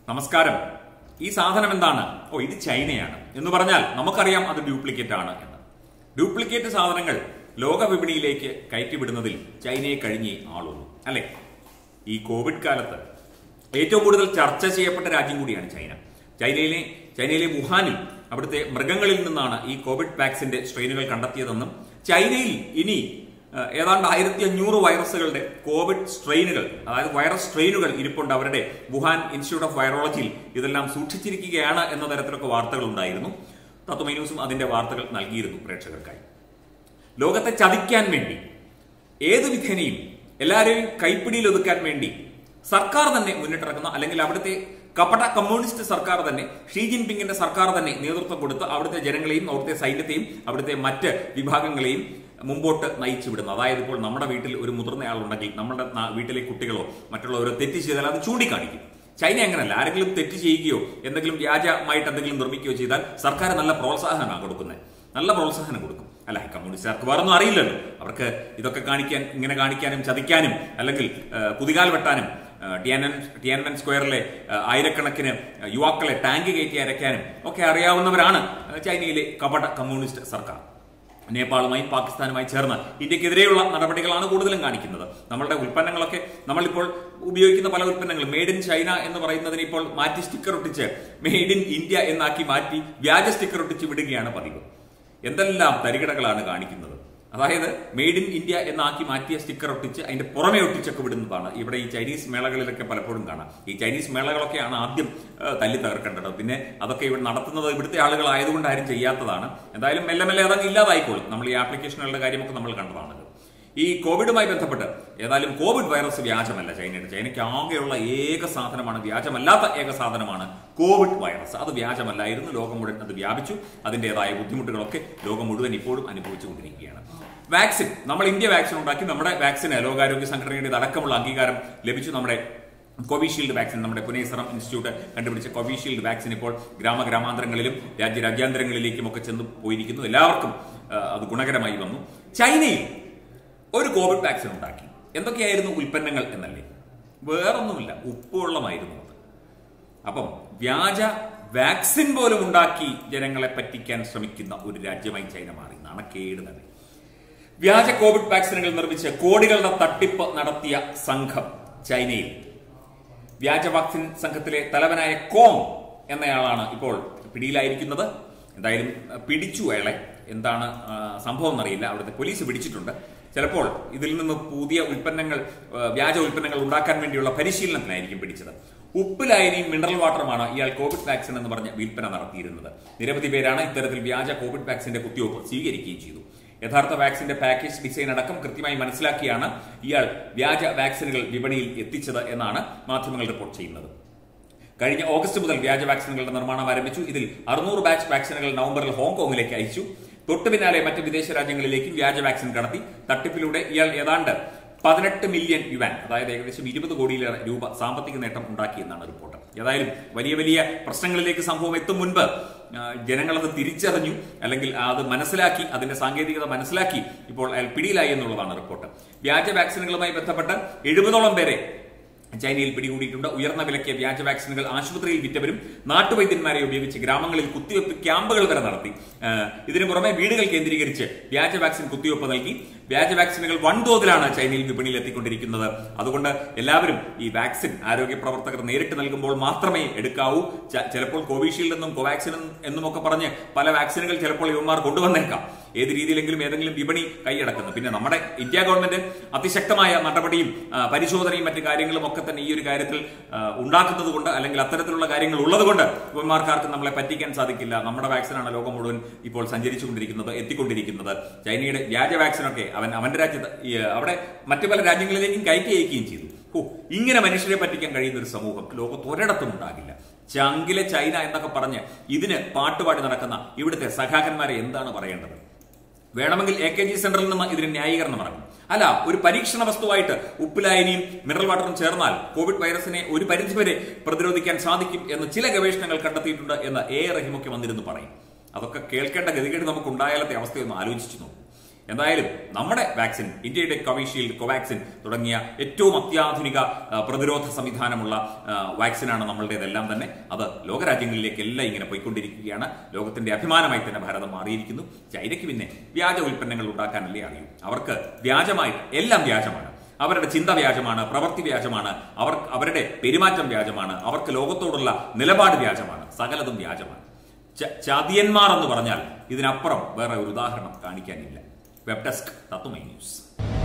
നമസ്കാരം ഈ സാധനം എന്താണ് ഓ ഇത് ചൈനയാണ് എന്ന് പറഞ്ഞാൽ നമുക്കറിയാം അത് ഡ്യൂപ്ലിക്കേറ്റ് ആണ് എന്ന് ഡ്യൂപ്ലിക്കേറ്റ് സാധനങ്ങൾ ലോക വിപണിയിലേക്ക് കയറ്റിവിടുന്നതിൽ ചൈനയെ കഴിഞ്ഞേ ആളുള്ളൂ അല്ലെ ഈ കോവിഡ് കാലത്ത് ഏറ്റവും കൂടുതൽ ചർച്ച ചെയ്യപ്പെട്ട രാജ്യം കൂടിയാണ് ചൈന ചൈനയിലെ ചൈനയിലെ വുഹാനിൽ അവിടുത്തെ മൃഗങ്ങളിൽ നിന്നാണ് ഈ കോവിഡ് വാക്സിന്റെ സ്ട്രെയിനുകൾ കണ്ടെത്തിയതെന്നും ചൈനയിൽ ഇനി ഏഹ്, ഏതാണ്ട് ആയിരത്തി അഞ്ഞൂറ് വൈറസുകളുടെ കോവിഡ് സ്ട്രെയിനുകൾ അതായത് വൈറസ് സ്ട്രെയിനുകൾ ഇരിപ്പുണ്ട് അവരുടെ വുഹാൻ ഇൻസ്റ്റിറ്റ്യൂട്ട് ഓഫ് വൈറോളജിയിൽ ഇതെല്ലാം സൂക്ഷിച്ചിരിക്കുകയാണ് എന്ന തരത്തിലൊക്കെ വാർത്തകൾ ഉണ്ടായിരുന്നു തത്വമൈ ന്യൂസും അതിന്റെ വാർത്തകൾ നൽകിയിരുന്നു പ്രേക്ഷകർക്കായി ലോകത്തെ ചതിക്കാൻ വേണ്ടി ഏത് വിധേനയും എല്ലാവരെയും കൈപ്പിടിയിൽ ഒതുക്കാൻ വേണ്ടി സർക്കാർ തന്നെ മുന്നിട്ടിറക്കുന്ന അല്ലെങ്കിൽ അവിടുത്തെ കപട കമ്മ്യൂണിസ്റ്റ് സർക്കാർ തന്നെ ഷീ ജിൻപിങ്ങിന്റെ സർക്കാർ തന്നെ നേതൃത്വം കൊടുത്ത് അവിടുത്തെ ജനങ്ങളെയും അവിടുത്തെ സൈന്യത്തെയും അവിടുത്തെ മറ്റ് വിഭാഗങ്ങളെയും മുമ്പോട്ട് നയിച്ചു വിടുന്നു അതായത് ഇപ്പോൾ നമ്മുടെ വീട്ടിൽ ഒരു മുതിർന്നയാളുണ്ടെങ്കിൽ നമ്മുടെ നാ- വീട്ടിലെ കുട്ടികളോ മറ്റുള്ളവരോ തെറ്റ് ചെയ്താൽ അത് ചൂണ്ടിക്കാണിക്കും ചൈന അങ്ങനല്ല ആരെങ്കിലും തെറ്റ് ചെയ്യുകയോ എന്തെങ്കിലും വ്യാജമായിട്ട് എന്തെങ്കിലും നിർമ്മിക്കുകയോ ചെയ്താൽ സർക്കാർ നല്ല പ്രോത്സാഹനമാണ് കൊടുക്കുന്നത് നല്ല പ്രോത്സാഹനം കൊടുക്കും അല്ല കമ്മ്യൂണിസ്റ്റുകാർക്ക് വേറൊന്നും അറിയില്ലല്ലോ അവർക്ക് ഇതൊക്കെ കാണിക്കാൻ ഇങ്ങനെ കാണിക്കാനും ചതിക്കാനും അല്ലെങ്കിൽ ആ, കുതികാൽ വെട്ടാനും ആ, ടിയാനൻ ടിയാനൻ സ്ക്വയറിലെ ആ, ആയിരക്കണക്കിന് യുവാക്കളെ ടാങ്ക് കയറ്റി അരയ്ക്കാനും ഒക്കെ അറിയാവുന്നവരാണ് ആ, ചൈനയിലെ കപട കമ്മ്യൂണിസ്റ്റ് സർക്കാർ നേപ്പാളുമായും പാകിസ്ഥാനുമായി ചേർന്ന് ഇന്ത്യക്കെതിരെയുള്ള നടപടികളാണ് കൂടുതലും കാണിക്കുന്നത് നമ്മളുടെ ഉൽപ്പന്നങ്ങളൊക്കെ നമ്മളിപ്പോൾ ഉപയോഗിക്കുന്ന പല ഉൽപ്പന്നങ്ങളും മെയ്ഡ് ഇൻ ചൈന എന്ന് പറയുന്നതിന് ഇപ്പോൾ മാറ്റി സ്റ്റിക്കർ ഒട്ടിച്ച് മെയ്ഡ് ഇൻ ഇന്ത്യ എന്നാക്കി മാറ്റി വ്യാജ സ്റ്റിക്കർ ഒട്ടിച്ച് വിടുകയാണ് പതിവ് എന്തെല്ലാം തരികിടകളാണ് കാണിക്കുന്നത് അതായത് മെയ്ഡ് ഇൻ ഇന്ത്യ എന്നാക്കി മാറ്റിയ സ്റ്റിക്കർ ഒട്ടിച്ച് അതിന്റെ പുറമെ ഒട്ടിച്ചൊക്കെ വിടുന്നതാണ് ഇവിടെ ഈ ചൈനീസ് മേളകളിലൊക്കെ പലപ്പോഴും കാണാം ഈ ചൈനീസ് മേളകളൊക്കെയാണ് ആദ്യം ഏഹ്, തല്ലി തകർക്കേണ്ടത് പിന്നെ അതൊക്കെ ഇവിടെ നടത്തുന്നത് ഇവിടുത്തെ ആളുകളായതുകൊണ്ട് ആരും ചെയ്യാത്തതാണ് എന്തായാലും മെല്ലെ മെല്ലെ അതങ്ങ് ഇല്ലാതായിക്കോളും നമ്മൾ ഈ ആപ്ലിക്കേഷനുകളുടെ കാര്യമൊക്കെ നമ്മൾ കണ്ടതാണല്ലോ ഈ കോവിഡുമായി ബന്ധപ്പെട്ട് ഏതായാലും കോവിഡ് വൈറസ് വ്യാജമല്ല ചൈനയുടെ ചൈനയ്ക്ക് ആകെയുള്ള ഏക സാധനമാണ് വ്യാജമല്ലാത്ത ഏക സാധനമാണ് കോവിഡ് വൈറസ് അത് വ്യാജമല്ലായിരുന്നു ലോകം മുഴുവൻ അത് വ്യാപിച്ചു അതിൻ്റെതായ ബുദ്ധിമുട്ടുകളൊക്കെ ലോകം മുഴുവൻ ഇപ്പോഴും അനുഭവിച്ചുകൊണ്ടിരിക്കുകയാണ് വാക്സിൻ നമ്മൾ ഇന്ത്യ വാക്സിൻ ഉണ്ടാക്കി നമ്മുടെ വാക്സിന് ലോകാരോഗ്യ സംഘടനയുടെ അടക്കമുള്ള അംഗീകാരം ലഭിച്ചു നമ്മുടെ കോവിഷീൽഡ് വാക്സിൻ നമ്മുടെ പുനെ സെറം ഇൻസ്റ്റിറ്റ്യൂട്ട് കണ്ടുപിടിച്ച കോവിഷീൽഡ് വാക്സിൻ ഇപ്പോൾ ഗ്രാമ ഗ്രാമാന്തരങ്ങളിലും രാജ്യ രാജ്യാന്തരങ്ങളിലേക്കും ഒക്കെ ചെന്ന് പോയിരിക്കുന്നു എല്ലാവർക്കും ആ, അത് ഗുണകരമായി വന്നു ചൈനയിൽ ഒരു കോവിഡ് വാക്സിൻ ഉണ്ടാക്കി എന്തൊക്കെയായിരുന്നു ഉൽപ്പന്നങ്ങൾ എന്നല്ലേ വേറൊന്നുമില്ല ഉപ്പുവെള്ളമായിരുന്നു അത് അപ്പം വ്യാജ വാക്സിൻ പോലും ഉണ്ടാക്കി ജനങ്ങളെ പറ്റിക്കാൻ ശ്രമിക്കുന്ന ഒരു രാജ്യമായി ചൈന മാറി നാണക്കേട് തന്നെ വ്യാജ കോവിഡ് വാക്സിനുകൾ നിർമ്മിച്ച് കോടികളുടെ തട്ടിപ്പ് നടത്തിയ സംഘം ചൈനയിൽ വ്യാജ വാക്സിൻ സംഘത്തിലെ തലവനായ കോങ് എന്നയാളാണ് ഇപ്പോൾ പിടിയിലായിരിക്കുന്നത് എന്തായാലും അഹ്, പിടിച്ചു അയാളെ എന്താണ് ആ, സംഭവം എന്നറിയില്ല അവിടുത്തെ പോലീസ് പിടിച്ചിട്ടുണ്ട് ചിലപ്പോൾ ഇതിൽ നിന്ന് പുതിയ ഉൽപ്പന്നങ്ങൾ ആ, വ്യാജ ഉൽപ്പന്നങ്ങൾ ഉണ്ടാക്കാൻ വേണ്ടിയുള്ള പരിശീലനത്തിനായിരിക്കും പിടിച്ചത് ഉപ്പ് ലായനിയും മിനറൽ വാട്ടറുമാണ് ഇയാൾ കോവിഡ് വാക്സിൻ എന്ന് പറഞ്ഞ് വിൽപ്പന നടത്തിയിരുന്നത് നിരവധി പേരാണ് ഇത്തരത്തിൽ വ്യാജ കോവിഡ് വാക്സിന്റെ കുത്തിവയ്പ് സ്വീകരിക്കുകയും ചെയ്തു യഥാർത്ഥ വാക്സിന്റെ പാക്കേജ് ഡിസൈൻ അടക്കം കൃത്യമായി മനസ്സിലാക്കിയാണ് ഇയാൾ വ്യാജ വാക്സിനുകൾ വിപണിയിൽ എത്തിച്ചത് എന്നാണ് മാധ്യമങ്ങൾ റിപ്പോർട്ട് ചെയ്യുന്നത് കഴിഞ്ഞ ഓഗസ്റ്റ് മുതൽ വ്യാജ വാക്സിനുകളുടെ നിർമ്മാണം ആരംഭിച്ചു ഇതിൽ അറുന്നൂറ് ബാച്ച് വാക്സിനുകൾ നവംബറിൽ ഹോങ്കോങ്ങിലേക്ക് അയച്ചു തൊട്ടു പിന്നാലെ മറ്റ് വിദേശ രാജ്യങ്ങളിലേക്കും വ്യാജ വാക്സിൻ കടത്തി തട്ടിപ്പിലൂടെ ഇയാൾ ഏതാണ്ട് പതിനെട്ട് മില്യൺ യുവാൻ അതായത് ഏകദേശം ഇരുപത് കോടിയിലേറെ രൂപ സാമ്പത്തിക നേട്ടം ഉണ്ടാക്കിയെന്നാണ് റിപ്പോർട്ട് ഏതായാലും വലിയ വലിയ പ്രശ്നങ്ങളിലേക്ക് സംഭവം എത്തും മുൻപ് ആ, ജനങ്ങളത് തിരിച്ചറിഞ്ഞു അല്ലെങ്കിൽ അത് മനസ്സിലാക്കി അതിന്റെ സാങ്കേതികത മനസ്സിലാക്കി ഇപ്പോൾ അയാൾ പിടിയിലായി എന്നുള്ളതാണ് റിപ്പോർട്ട് വ്യാജ വാക്സിനുകളുമായി ബന്ധപ്പെട്ട് എഴുപതോളം പേരെ ചൈനയിൽ പിടികൂടിയിട്ടുണ്ട് ഉയർന്ന വിലയ്ക്ക് വ്യാജ വാക്സിനുകൾ ആശുപത്രിയിൽ വിറ്റവരും നാട്ടുവൈദ്യന്മാരെ ഉപയോഗിച്ച് ഗ്രാമങ്ങളിൽ കുത്തിവെപ്പ് ക്യാമ്പുകൾ വരെ നടത്തി ആ, ഇതിനു പുറമെ വീടുകൾ കേന്ദ്രീകരിച്ച് വ്യാജ വാക്സിൻ കുത്തിവെപ്പ് നൽകി വ്യാജ വാക്സിനുകൾ വൻതോതിലാണ് ചൈനയിൽ വിപണിയിൽ എത്തിക്കൊണ്ടിരിക്കുന്നത് അതുകൊണ്ട് എല്ലാവരും ഈ വാക്സിൻ ആരോഗ്യ പ്രവർത്തകർ നേരിട്ട് നൽകുമ്പോൾ മാത്രമേ എടുക്കാവൂ ച- ചിലപ്പോൾ കോവിഷീൽഡ് എന്നും കോവാക്സിൻ എന്നുമൊക്കെ പറഞ്ഞ് പല വാക്സിനുകൾ ചിലപ്പോൾ ഇവന്മാർ കൊണ്ടുവന്നേക്കാം ഏത് രീതിയിലെങ്കിലും ഏതെങ്കിലും വിപണി കൈയടക്കുന്നു പിന്നെ നമ്മുടെ ഇന്ത്യ ഗവൺമെന്റ് അതിശക്തമായ നടപടിയും ആ, പരിശോധനയും മറ്റു കാര്യങ്ങളും ഒക്കെ തന്നെ ഈ ഒരു കാര്യത്തിൽ ആ, ഉണ്ടാക്കുന്നത് കൊണ്ട് അല്ലെങ്കിൽ അത്തരത്തിലുള്ള കാര്യങ്ങൾ ഉള്ളത് കൊണ്ട് ഇവന്മാർക്കാർക്കും നമ്മളെ പറ്റിക്കാൻ സാധിക്കില്ല നമ്മുടെ വാക്സിനാണ് ലോകം മുഴുവൻ ഇപ്പോൾ സഞ്ചരിച്ചുകൊണ്ടിരിക്കുന്നത് എത്തിക്കൊണ്ടിരിക്കുന്നത് ചൈനയുടെ വ്യാജ വാക്സിനൊക്കെ അവൻ അവന്റെ രാജ്യത്ത് ഈ, അവിടെ മറ്റു പല രാജ്യങ്ങളിലേക്കും കയറ്റി അയക്കുകയും ചെയ്തു ഓ ഇങ്ങനെ മനുഷ്യരെ പറ്റിക്കാൻ കഴിയുന്ന ഒരു സമൂഹം ലോകത്ത് ഒരിടത്തും ഉണ്ടാകില്ല ചങ്കിലെ ചൈന എന്നൊക്കെ പറഞ്ഞ് ഇതിന് പാട്ടുപാടി നടക്കുന്ന ഇവിടുത്തെ സഖാക്കന്മാരെ എന്താണ് പറയേണ്ടത് വേണമെങ്കിൽ എ കെ ജി സെന്ററിൽ നിന്ന് ഇതിന് ന്യായീകരണം ഇറങ്ങും അല്ല ഒരു പരീക്ഷണ വസ്തുവായിട്ട് ഉപ്പിലായനിയും മിനറൽ വാട്ടറും ചേർന്നാൽ കോവിഡ് വൈറസിനെ ഒരു പരിധിവരെ പ്രതിരോധിക്കാൻ സാധിക്കും എന്ന് ചില ഗവേഷണങ്ങൾ കണ്ടെത്തിയിട്ടുണ്ട് എന്ന് എ റഹിമൊക്കെ വന്നിരുന്നു പറയും അതൊക്കെ കേൾക്കേണ്ട ഗതികേട് നമുക്ക് ഉണ്ടായാലത്തെ അവസ്ഥയൊന്ന് ആലോചിച്ചു നോക്കും എന്തായാലും നമ്മുടെ വാക്സിൻ ഇന്ത്യയുടെ കോവിഷീൽഡ് കോവാക്സിൻ തുടങ്ങിയ ഏറ്റവും അത്യാധുനിക ആ, പ്രതിരോധ സംവിധാനമുള്ള ആ, വാക്സിനാണ് നമ്മളുടേതെല്ലാം തന്നെ അത് ലോകരാജ്യങ്ങളിലേക്കെല്ലാം ഇങ്ങനെ പോയിക്കൊണ്ടിരിക്കുകയാണ് ലോകത്തിന്റെ അഭിമാനമായി തന്നെ ഭാരതം മാറിയിരിക്കുന്നു ചൈനയ്ക്ക് പിന്നെ വ്യാജ ഉൽപ്പന്നങ്ങൾ ഉണ്ടാക്കാനല്ലേ അറിയൂ അവർക്ക് വ്യാജമായിട്ട് എല്ലാം വ്യാജമാണ് അവരുടെ ചിന്ത വ്യാജമാണ് പ്രവൃത്തി വ്യാജമാണ് അവർ അവരുടെ പെരുമാറ്റം വ്യാജമാണ് അവർക്ക് ലോകത്തോടുള്ള നിലപാട് വ്യാജമാണ് സകലതും വ്യാജമാണ് ച- ചതിയന്മാർ എന്ന് പറഞ്ഞാൽ ഇതിനപ്പുറം വേറെ ഒരു ഉദാഹരണം കാണിക്കാനില്ല വെബ് ഡെസ്ക് തത്വമൈ ന്യൂസ്